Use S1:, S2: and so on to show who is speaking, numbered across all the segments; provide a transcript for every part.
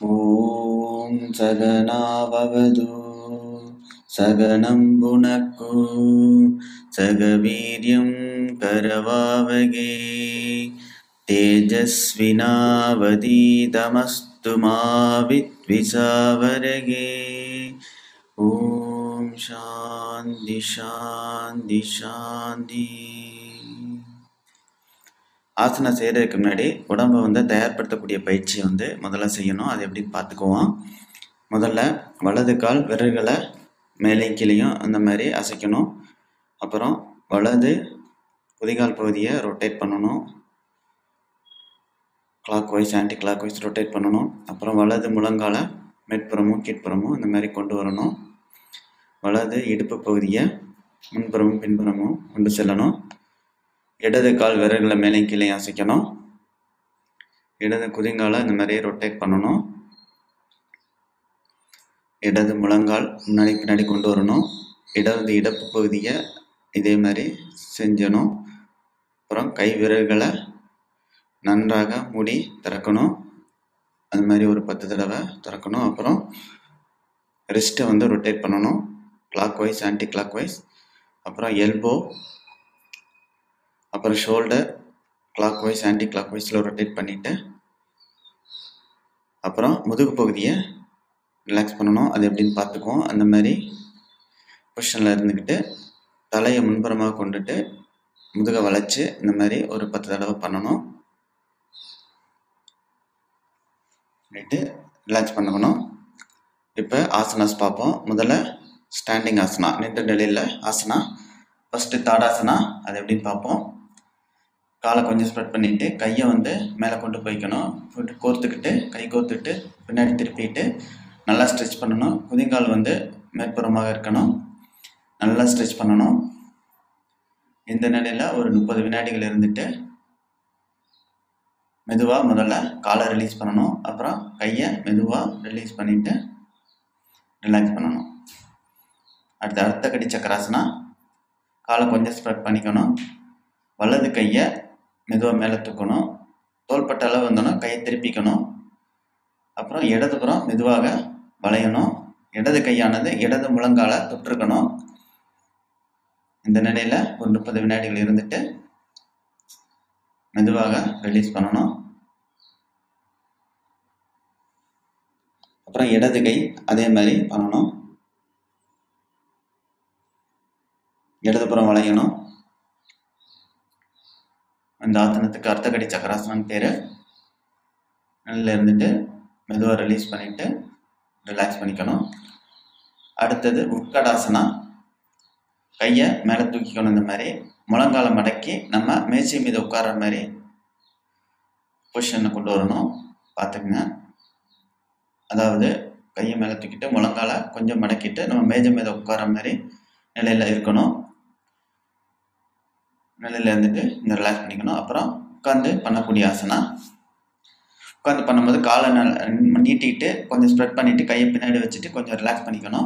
S1: ॐ सगनाववतु सगनं भुनक्तु सगवीर्यं करवावगे तेजस्विनावधीतमस्तु मा विद्विषावरगे ॐ शान्ति शान्ति शान्ति ஆசனம் செய்கிறதுக்கு முன்னாடி உடம்பை வந்து தயார்படுத்தக்கூடிய பயிற்சி வந்து முதல்ல செய்யணும் அது எப்படின்னு பார்த்துக்குவோம் முதல்ல வலது கால் விரல்களை மேலே கீழேயும் அந்த மாதிரி அசைக்கணும் அப்புறம் வலது குதிகால் பகுதியை ரொட்டேட் பண்ணணும் clockwise anti anticlockwise rotate பண்ணணும் அப்புறம் வலது முழங்கால மேற்புறமும் கீழ்ப்புறமும் இந்த மாதிரி கொண்டு வரணும் வலது இடுப்பு பகுதியை முன்புறமும் பின்புறமும் கொண்டு செல்லணும் இடது கால் விரல்களை மேலே கீழே அசைக்கணும் இடது குதிங்காலை இந்த மாதிரி ரொட்டேட் பண்ணணும் இடது முழங்கால் முன்னாடி பின்னாடி கொண்டு வரணும் இடது இடப்பு பகுதியை இதே மாதிரி செஞ்சணும் அப்புறம் கை விரல்களை நன்றாக மூடி திறக்கணும் அது மாதிரி ஒரு பத்து தடவை திறக்கணும் அப்புறம் ரிஸ்ட்டை வந்து ரொட்டேட் பண்ணணும் clockwise anti anticlockwise அப்புறம் எல்போ அப்புறம் ஷோல்டர் கிளாக் வைஸ் ஆன்டி கிளாக் வைஸில் ரொட்டேட் பண்ணிவிட்டு அப்புறம் முதுகு பகுதியை ரிலாக்ஸ் பண்ணணும் அது எப்படின்னு பார்த்துக்குவோம் அந்த மாதிரி பொசிஷனில் இருந்துக்கிட்டு தலையை முன்புறமாக கொண்டுட்டு முதுகை வளைச்சு இந்த மாதிரி ஒரு பத்து தடவை பண்ணணும் பண்ணிட்டு ரிலாக்ஸ் பண்ணணும் இப்போ ஆசனாஸ் பார்ப்போம் முதல்ல ஸ்டாண்டிங் ஆசனா நின்ற நிலையில் ஆசனா ஃபஸ்ட்டு தாடாசனா அது எப்படின்னு பார்ப்போம் காலை கொஞ்சம் ஸ்ப்ரெட் பண்ணிவிட்டு கையை வந்து மேலே கொண்டு போய்க்கணும் போட்டு கோர்த்துக்கிட்டு கை கோர்த்துக்கிட்டு பின்னாடி திருப்பிட்டு நல்லா ஸ்ட்ரெச் பண்ணணும் குதிங்கால் வந்து மேற்புறமாக இருக்கணும் நல்லா ஸ்ட்ரெச் பண்ணணும் இந்த நிலையில் ஒரு முப்பது வினாடிகள் இருந்துட்டு மெதுவாக முதல்ல காலை ரிலீஸ் பண்ணணும் அப்புறம் கையை மெதுவாக ரிலீஸ் பண்ணிவிட்டு ரிலாக்ஸ் பண்ணணும் அடுத்து அடுத்த கடி சக்கராசனா காலை கொஞ்சம் ஸ்ப்ரெட் பண்ணிக்கணும் வலது கையை மெதுவாக மேலே தூக்கணும் தோள்பட்ட அளவு வந்தோன்னா கையை திருப்பிக்கணும் அப்புறம் இடதுபுறம் மெதுவாக வளையணும் இடது கையானது இடது முழங்கால தொட்டிருக்கணும் இந்த நிலையில் ஒரு முப்பது வினாடிகள் இருந்துட்டு மெதுவாக ரிலீஸ் பண்ணணும் அப்புறம் இடது கை அதே மாதிரி பண்ணணும் இடதுபுறம் வளையணும் இந்த ஆசனத்துக்கு அர்த்தகடி சக்கராசனம் பேர் நல்லா இருந்துட்டு மெதுவாக ரிலீஸ் பண்ணிவிட்டு ரிலாக்ஸ் பண்ணிக்கணும் அடுத்தது உட்கடாசனா கையை மேலே தூக்கிக்கணும் இந்த மாதிரி முழங்கால மடக்கி நம்ம மேய்ச்சி மீது உட்கார்ற மாதிரி பொசிஷனை கொண்டு வரணும் பார்த்துக்குங்க அதாவது கையை மேலே தூக்கிட்டு முழங்கால கொஞ்சம் மடக்கிட்டு நம்ம மேஜை மீது உட்கார மாதிரி நிலையில் இருக்கணும் நிலையில் இருந்துட்டு இந்த ரிலாக்ஸ் பண்ணிக்கணும் அப்புறம் உட்காந்து பண்ணக்கூடிய ஆசனா உட்காந்து பண்ணும்போது காலை நீட்டிக்கிட்டு கொஞ்சம் ஸ்ப்ரெட் பண்ணிவிட்டு கையை பின்னாடி வச்சுட்டு கொஞ்சம் ரிலாக்ஸ் பண்ணிக்கணும்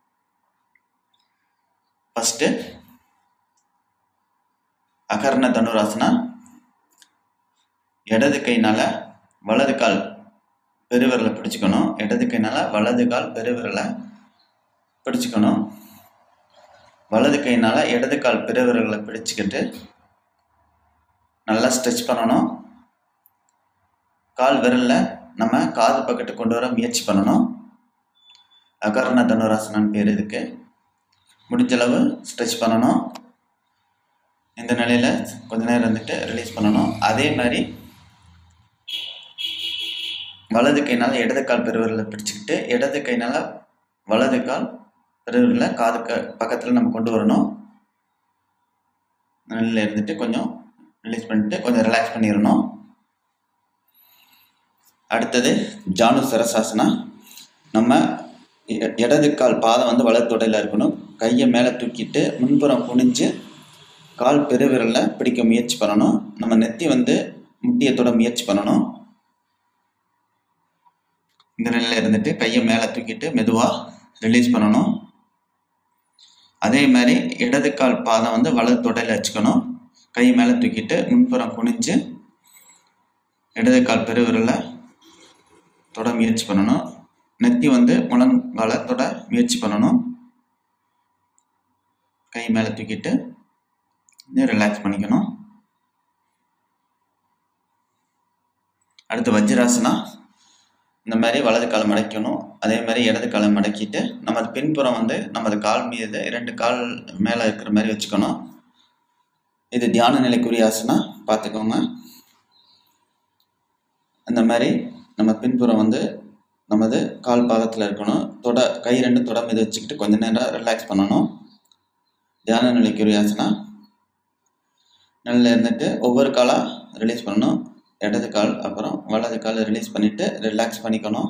S1: ஃபஸ்ட்டு அகர்ண தனுராசனா இடது கைனால் வலது கால் பெருவிரலை பிடிச்சிக்கணும் இடது கைனால் வலது கால் பெருவிரலை பிடிச்சிக்கணும் வலது கையினால் இடது கால் பெருவிரல்களை பிடிச்சிக்கிட்டு நல்லா ஸ்ட்ரெச் பண்ணணும் கால் விரலில் நம்ம காது பக்கத்து கொண்டு வர முயற்சி பண்ணணும் அகர்ண தனுராசனான்னு பேர் இதுக்கு முடிஞ்சளவு ஸ்ட்ரெச் பண்ணணும் இந்த நிலையில் கொஞ்ச நேரம் இருந்துட்டு ரிலீஸ் பண்ணணும் அதே மாதிரி வலது கைனால் இடது கால் பெருவிரலை பிடிச்சிக்கிட்டு இடது கைனால் வலது கால் பெருவிரலை காது க பக்கத்தில் நம்ம கொண்டு வரணும் நிலையில் இருந்துட்டு கொஞ்சம் ரிலீஸ் பண்ணிட்டு கொஞ்சம் ரிலாக்ஸ் பண்ணிடணும் அடுத்தது ஜானு சரசாசனா நம்ம இடது கால் பாதம் வந்து வலது தொடையில் இருக்கணும் கையை மேலே தூக்கிட்டு முன்புறம் குனிஞ்சு கால் பெருவிரலில் பிடிக்க முயற்சி பண்ணணும் நம்ம நெத்தி வந்து முட்டியை தொட முயற்சி பண்ணணும் இந்த நிலையில் இருந்துட்டு கையை மேலே தூக்கிட்டு மெதுவாக ரிலீஸ் பண்ணணும் அதே மாதிரி இடது கால் பாதம் வந்து வலது தொடையில் வச்சுக்கணும் கை மேலே தூக்கிட்டு முன்புறம் குனிஞ்சு இடது கால் பெருவிரலை தொட முயற்சி பண்ணணும் நெத்தி வந்து முழங்கால தொட முயற்சி பண்ணணும் கை மேலே தூக்கிட்டு ரிலாக்ஸ் பண்ணிக்கணும் அடுத்து வஜ்ராசனா இந்த மாதிரி வலது காலை மடக்கணும் அதே மாதிரி இடது காலை மடக்கிட்டு நமது பின்புறம் வந்து நமது கால் மீது இரண்டு கால் மேலே இருக்கிற மாதிரி வச்சுக்கணும் இது தியான நிலைக்குரிய ஆசனா பார்த்துக்கோங்க அந்த மாதிரி நம்ம பின்புறம் வந்து நமது கால் பாகத்தில் இருக்கணும் தொட கை ரெண்டு தொட மீது வச்சுக்கிட்டு கொஞ்ச நேரம் ரிலாக்ஸ் பண்ணணும் தியான நிலைக்குரிய ஆசனா நல்லா இருந்துட்டு ஒவ்வொரு காலாக ரிலீஸ் பண்ணணும் இடது கால் அப்புறம் வலது கால் ரிலீஸ் பண்ணிட்டு ரிலாக்ஸ் பண்ணிக்கணும்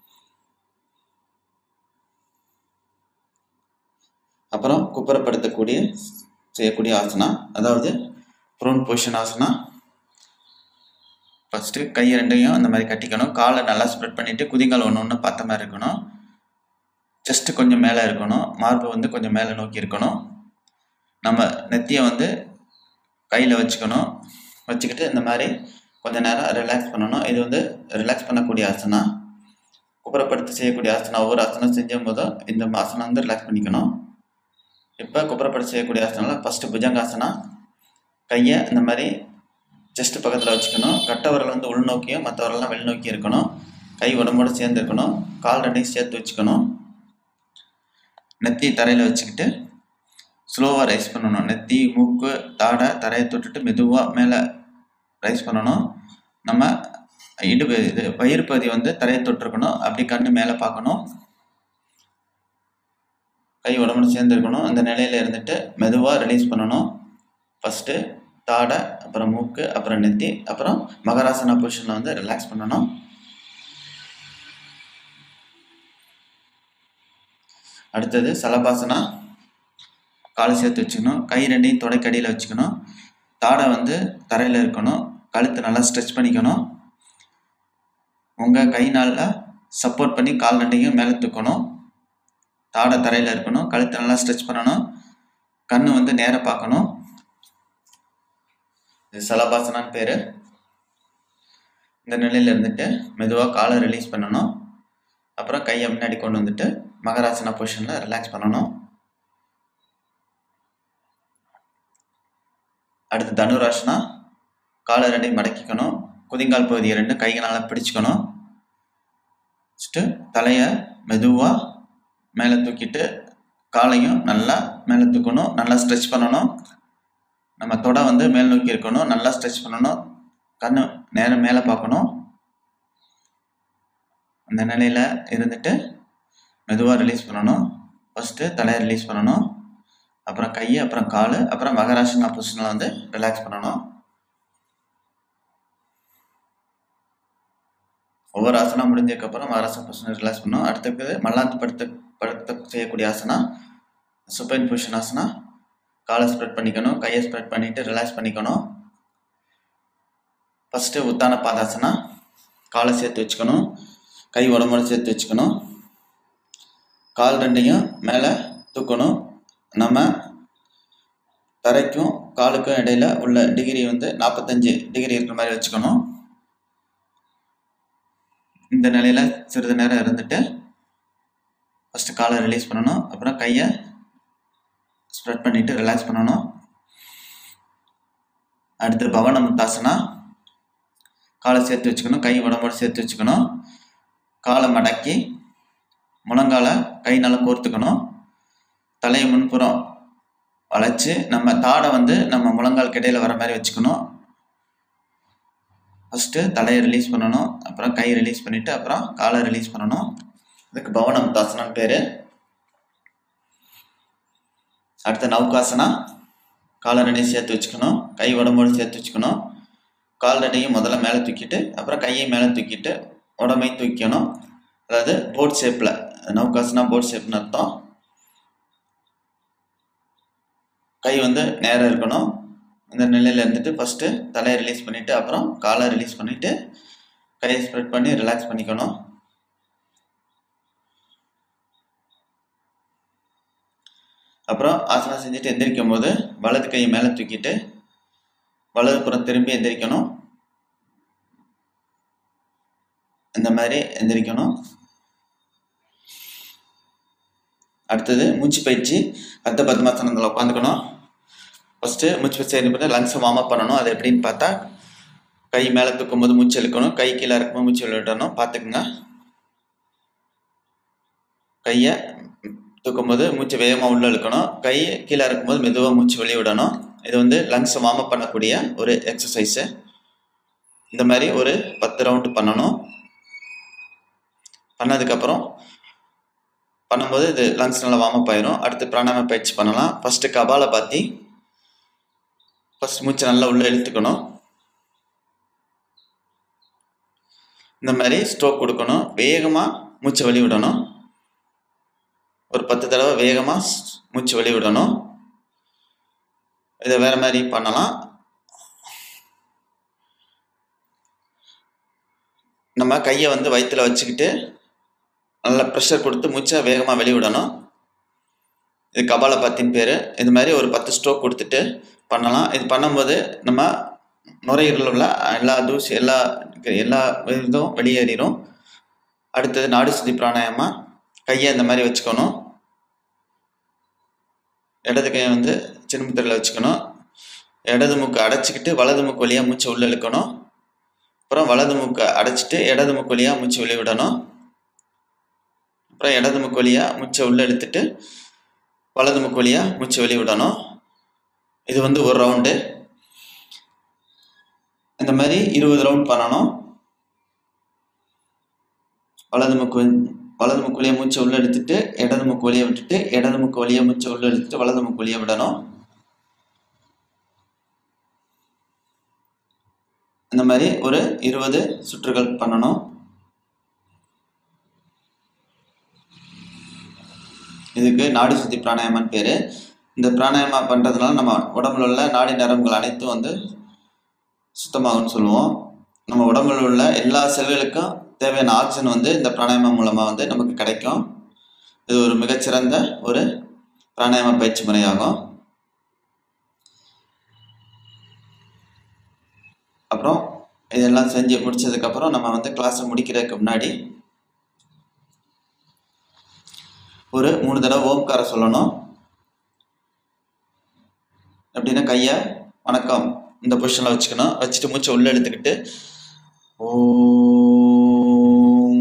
S1: அப்புறம் குப்புறப்படுத்தக்கூடிய செய்யக்கூடிய ஆசனா அதாவது ப்ரோன் பொசிஷன் ஆசனா ஃபஸ்ட்டு கை ரெண்டையும் அந்த மாதிரி கட்டிக்கணும் காலை நல்லா ஸ்ப்ரெட் பண்ணிவிட்டு குதிங்கால் ஒன்று ஒன்று பார்த்த மாதிரி இருக்கணும் செஸ்ட்டு கொஞ்சம் மேலே இருக்கணும் மார்பு வந்து கொஞ்சம் மேலே நோக்கி இருக்கணும் நம்ம நெத்தியை வந்து கையில் வச்சுக்கணும் வச்சுக்கிட்டு இந்த மாதிரி கொஞ்ச நேரம் ரிலாக்ஸ் பண்ணணும் இது வந்து ரிலாக்ஸ் பண்ணக்கூடிய ஆசனா குப்புறப்படுத்தி செய்யக்கூடிய ஆசனா ஒவ்வொரு ஆசனம் செஞ்சும் போதும் இந்த ஆசனம் வந்து ரிலாக்ஸ் பண்ணிக்கணும் இப்போ குப்புறப்படுத்தி செய்யக்கூடிய ஆசனால ஃபஸ்ட்டு புஜங்காசனா கையை இந்த மாதிரி செஸ்ட் பக்கத்தில் வச்சுக்கணும் கட்டை விரல் வந்து உள்நோக்கியும் மற்ற விரலாம் வெளிநோக்கி இருக்கணும் கை உடம்போடு சேர்ந்து இருக்கணும் கால் ரெண்டையும் சேர்த்து வச்சுக்கணும் நெத்தி தரையில் வச்சுக்கிட்டு ஸ்லோவாக ரைஸ் பண்ணணும் நெத்தி மூக்கு தாடை தரையை தொட்டுட்டு மெதுவாக மேலே ரைஸ் பண்ணணும் நம்ம இடுப்பு இது வயிறு பகுதி வந்து தரையை தொட்டிருக்கணும் அப்படி கண்ணு மேலே பார்க்கணும் கை உடம்புல சேர்ந்து இருக்கணும் அந்த நிலையில் இருந்துட்டு மெதுவாக ரிலீஸ் பண்ணணும் ஃபஸ்ட்டு தாடை அப்புறம் மூக்கு அப்புறம் நெத்தி அப்புறம் மகராசனா பொசிஷனில் வந்து ரிலாக்ஸ் பண்ணணும் அடுத்தது சலபாசனா காலை சேர்த்து வச்சுக்கணும் கை ரெண்டையும் தொடைக்கடியில் வச்சுக்கணும் தாடை வந்து தரையில் இருக்கணும் கழுத்தை நல்லா ஸ்ட்ரெச் பண்ணிக்கணும் உங்கள் கை நாளில் சப்போர்ட் பண்ணி கால் ரெண்டையும் மேலே தூக்கணும் தாடை தரையில் இருக்கணும் கழுத்தை நல்லா ஸ்ட்ரெச் பண்ணணும் கண் வந்து நேராக பார்க்கணும் இது சலபாசனான்னு பேர் இந்த நிலையில் இருந்துட்டு மெதுவாக காலை ரிலீஸ் பண்ணணும் அப்புறம் கையை முன்னாடி கொண்டு வந்துட்டு மகராசனா பொசிஷனில் ரிலாக்ஸ் பண்ணணும் அடுத்து தனுராசனா காலை ரெண்டையும் மடக்கிக்கணும் குதிங்கால் பகுதியை ரெண்டு கைகளால் பிடிச்சிக்கணும் ஃபஸ்ட்டு தலையை மெதுவாக மேலே தூக்கிட்டு காலையும் நல்லா மேலே தூக்கணும் நல்லா ஸ்ட்ரெச் பண்ணணும் நம்ம தொடை வந்து மேல் நோக்கி இருக்கணும் நல்லா ஸ்ட்ரெச் பண்ணணும் கண்ணு நேரம் மேலே பார்க்கணும் அந்த நிலையில் இருந்துட்டு மெதுவாக ரிலீஸ் பண்ணணும் ஃபஸ்ட்டு தலையை ரிலீஸ் பண்ணணும் அப்புறம் கை அப்புறம் கால் அப்புறம் மகராசனா பொசிஷனில் வந்து ரிலாக்ஸ் பண்ணணும் ஒவ்வொரு ஆசனா முடிஞ்சதுக்கப்புறம் மகராசனா பொசிஷன் ரிலாக்ஸ் பண்ணணும் அடுத்தது மல்லாந்து படுத்த படுத்த செய்யக்கூடிய ஆசனா சுப்பைன் பொசிஷன் ஆசனா காலை ஸ்ப்ரெட் பண்ணிக்கணும் கையை ஸ்ப்ரெட் பண்ணிவிட்டு ரிலாக்ஸ் பண்ணிக்கணும் ஃபஸ்ட்டு உத்தான பாதாசனா காலை சேர்த்து வச்சுக்கணும் கை உடம்போடு சேர்த்து வச்சுக்கணும் கால் ரெண்டையும் மேலே தூக்கணும் நம்ம தரைக்கும் காலுக்கும் இடையில உள்ள டிகிரி வந்து நாற்பத்தஞ்சு டிகிரி இருக்கிற மாதிரி வச்சுக்கணும் இந்த நிலையில் சிறிது நேரம் இருந்துட்டு ஃபஸ்ட்டு காலை ரிலீஸ் பண்ணணும் அப்புறம் கையை ஸ்ப்ரெட் பண்ணிவிட்டு ரிலாக்ஸ் பண்ணணும் அடுத்து பவன முத்தாசனா காலை சேர்த்து வச்சுக்கணும் கை உடம்போடு சேர்த்து வச்சுக்கணும் காலை மடக்கி முழங்கால கை நல்லா கோர்த்துக்கணும் தலையை முன்புறம் வளைச்சு நம்ம தாடை வந்து நம்ம முழங்கால் கிடையில வர மாதிரி வச்சுக்கணும் ஃபஸ்ட்டு தலையை ரிலீஸ் பண்ணணும் அப்புறம் கை ரிலீஸ் பண்ணிவிட்டு அப்புறம் காலை ரிலீஸ் பண்ணணும் இதுக்கு பவனம் தாசனம் பேர் அடுத்த நௌகாசனா காலை ரெண்டையும் சேர்த்து வச்சுக்கணும் கை உடம்போடு சேர்த்து வச்சுக்கணும் கால் ரெண்டையும் முதல்ல மேலே தூக்கிட்டு அப்புறம் கையை மேலே தூக்கிட்டு உடம்பையும் தூக்கணும் அதாவது போட் ஷேப்பில் நௌகாசனா போட் ஷேப்னு அர்த்தம் கை வந்து நேராக இருக்கணும் இந்த நிலையில் இருந்துட்டு ஃபஸ்ட்டு தலையை ரிலீஸ் பண்ணிவிட்டு அப்புறம் காலை ரிலீஸ் பண்ணிவிட்டு கையை ஸ்ப்ரெட் பண்ணி ரிலாக்ஸ் பண்ணிக்கணும் அப்புறம் ஆசனம் செஞ்சுட்டு எந்திரிக்கும் போது வலது கையை மேலே தூக்கிட்டு வலது புறம் திரும்பி எந்திரிக்கணும் இந்த மாதிரி எந்திரிக்கணும் அடுத்தது மூச்சு பயிற்சி அர்த்த பத்மாசனத்தில் உட்காந்துக்கணும் ஃபஸ்ட்டு மூச்சு பயிற்சி பண்ணி லங்ஸை வார்ம் அப் பண்ணணும் அது எப்படின்னு பார்த்தா கை மேலே தூக்கும்போது மூச்சு இழுக்கணும் கை கீழே இருக்கும்போது மூச்சு விடணும் பார்த்துக்குங்க கையை தூக்கும்போது மூச்சு வேகமாக உள்ளே இழுக்கணும் கை கீழே இருக்கும்போது மெதுவாக மூச்சு வெளியே விடணும் இது வந்து லங்ஸை வார்ம் அப் பண்ணக்கூடிய ஒரு எக்ஸசைஸு இந்த மாதிரி ஒரு பத்து ரவுண்டு பண்ணணும் பண்ணதுக்கப்புறம் பண்ணும்போது இது லங்ஸ் நல்லா வார்ம் அப் ஆயிரும் அடுத்து பிராணாயாம பயிற்சி பண்ணலாம் ஃபஸ்ட்டு கபாலை பாத்தி ஃபஸ்ட் மூச்சு நல்லா உள்ளே இழுத்துக்கணும் இந்த மாதிரி ஸ்ட்ரோக் கொடுக்கணும் வேகமாக மூச்சை வெளி விடணும் ஒரு பத்து தடவை வேகமாக மூச்சு வெளி விடணும் இதை வேற மாதிரி பண்ணலாம் நம்ம கையை வந்து வயிற்றுல வச்சுக்கிட்டு நல்லா ப்ரெஷர் கொடுத்து மூச்சை வேகமாக வெளிவிடணும் இது கபால பத்தின் பேர் இது மாதிரி ஒரு பத்து ஸ்ட்ரோக் கொடுத்துட்டு பண்ணலாம் இது பண்ணும்போது நம்ம நுரையீரலில் உள்ள எல்லா தூசி எல்லா எல்லா இதுவும் வெளியேறிடும் அடுத்தது நாடி சுத்தி பிராணாயாமா கையை இந்த மாதிரி வச்சுக்கணும் இடது கையை வந்து சின்னமுத்திரையில் வச்சுக்கணும் இடது மூக்கு அடைச்சிக்கிட்டு வலது மூக்கு வழியாக மூச்சை உள்ளே இழுக்கணும் அப்புறம் வலது மூக்கை அடைச்சிட்டு இடது மூக்கு வழியாக மூச்சு வெளியே விடணும் அப்புறம் இடது மூக்கு வழியாக மூச்சை உள்ளே இழுத்துட்டு வலது மூக்கு வழியாக மூச்சு வெளியே விடணும் இது வந்து ஒரு ரவுண்டு இந்த மாதிரி இருபது ரவுண்ட் பண்ணணும் வலது மூக்கு வந்து- வலது மூக்கு வழியாக மூச்சை உள்ளே எடுத்துட்டு இடது மூக்கு வழியாக விட்டுட்டு இடது மூக்கு வழியாக மூச்சை உள்ளே எடுத்துட்டு வலது மூக்கு வழியாக விடணும் இந்த மாதிரி ஒரு இருபது சுற்றுகள் பண்ணணும் இதுக்கு நாடி சுத்தி பிராணாயாமன் பேர் இந்த பிராணாயாமா பண்ணுறதுனால நம்ம உடம்புல உள்ள நாடி நரம்புகள் அனைத்தும் வந்து சுத்தமாகும்னு சொல்லுவோம் நம்ம உடம்புல உள்ள எல்லா செல்களுக்கும் தேவையான ஆக்சிஜன் வந்து இந்த பிராணாயாமம் மூலமாக வந்து நமக்கு கிடைக்கும் இது ஒரு மிகச்சிறந்த ஒரு பிராணாயாம பயிற்சி முறையாகும் அப்புறம் இதெல்லாம் செஞ்சு முடிச்சதுக்கப்புறம் நம்ம வந்து கிளாஸை முடிக்கிறதுக்கு முன்னாடி ஒரு மூணு தடவை ஓம்காரம் சொல்லணும் எப்படின்னா கையை வணக்கம் இந்த பொசிஷனில் வச்சுக்கணும் வச்சுட்டு மூச்சை உள்ளே எடுத்துக்கிட்டு ஓம்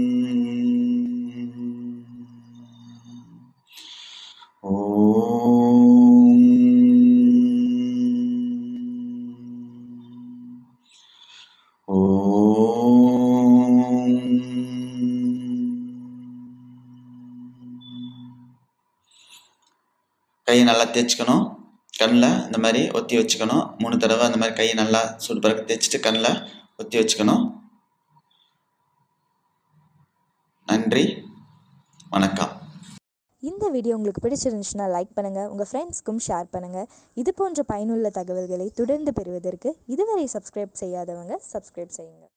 S1: ஓம் ஓம் கையை நல்லா தேய்ச்சிக்கணும் கண்ணில் இந்த மாதிரி ஒத்தி வச்சுக்கணும் மூணு தடவை அந்த மாதிரி கையை நல்லா சுடு பிறகு தேய்ச்சிட்டு கண்ணில் ஒத்தி வச்சுக்கணும் நன்றி வணக்கம்
S2: இந்த வீடியோ உங்களுக்கு பிடிச்சிருந்துச்சுன்னா லைக் பண்ணுங்கள் உங்கள் ஃப்ரெண்ட்ஸ்க்கும் ஷேர் பண்ணுங்கள் இது போன்ற பயனுள்ள தகவல்களை தொடர்ந்து பெறுவதற்கு இதுவரை சப்ஸ்கிரைப் செய்யாதவங்க சப்ஸ்கிரைப் செய்யுங்க